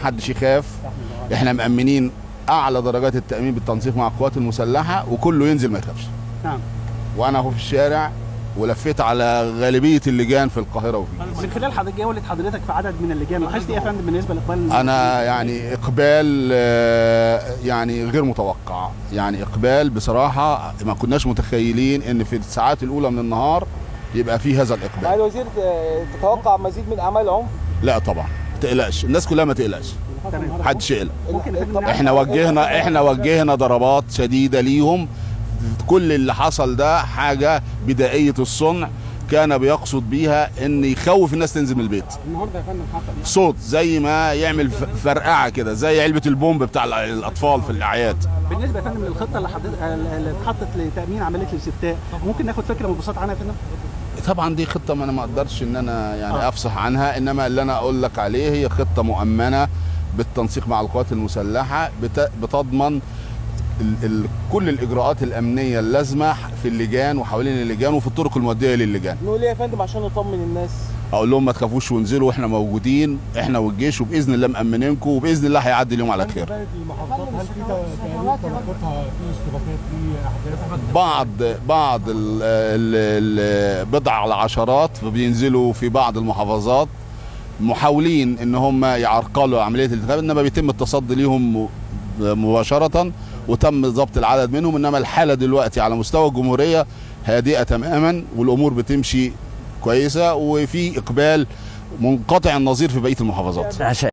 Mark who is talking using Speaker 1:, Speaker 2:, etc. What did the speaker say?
Speaker 1: حدش يخاف احنا مأمنين اعلى درجات التأمين بالتنسيق مع القوات المسلحة وكله ينزل ما يخافش
Speaker 2: نعم
Speaker 1: وانا اهو في الشارع ولفيت على غالبيه اللجان في القاهره وفي
Speaker 2: من خلال حضرتك جوله حضرتك في عدد من اللجان لاحظت ايه يا فندم بالنسبه لاقبال
Speaker 1: انا يعني اقبال آه، يعني غير متوقع يعني اقبال بصراحه ما كناش متخيلين ان في الساعات الاولى من النهار يبقى في هذا
Speaker 3: مع
Speaker 1: الاقبال
Speaker 3: الوزير آه، تتوقع مزيد من اعمال العنف
Speaker 1: لا طبعا ما تقلقش الناس كلها ما تقلقش
Speaker 2: تمام.
Speaker 1: محدش يقلق
Speaker 2: ممكن يا فندم
Speaker 3: طب
Speaker 2: نعرف-
Speaker 1: احنا وجهنا احنا وجهنا ضربات شديده ليهم كل اللي حصل ده حاجه بدائيه الصنع كان بيقصد بيها ان يخوف الناس تنزل من البيت
Speaker 2: النهارده يا فندم حصل
Speaker 1: صوت زي ما يعمل ف- فرقعه كده زي علبه البومب بتاع ال- الاطفال في الاعياد
Speaker 2: بالنسبه يا فندم للخطه اللي حضرتك اللي اتحطت لتامين عمليه الاستفتاء ممكن ناخد فكره مبسطه عنها يا فندم
Speaker 1: طبعا دي خطه ما انا ما اقدرش ان انا يعني افصح عنها انما اللي انا اقول لك عليه هي خطه مؤمنه بالتنسيق مع القوات المسلحه بت- بتضمن ال ال كل الاجراءات الامنيه اللازمه في اللجان وحوالين اللجان وفي الطرق المؤديه للجان
Speaker 3: نقول ايه يا فندم عشان نطمن الناس
Speaker 1: اقول لهم ما تخافوش وانزلوا واحنا موجودين احنا والجيش وباذن الله مأمنينكم وباذن الله هيعدي اليوم على خير
Speaker 4: المحافظات هل في تقريبا طلقتها في اشتباكات في احداث
Speaker 1: بعض بعض ال- ال- البضع على عشرات بينزلوا في بعض المحافظات محاولين ان هم يعرقلوا عمليه الانتخاب انما بيتم التصدي ليهم م- مباشره وتم ضبط العدد منهم انما الحاله دلوقتي على مستوى الجمهوريه هادئه تماما والامور بتمشي كويسه وفي اقبال منقطع النظير في بقيه المحافظات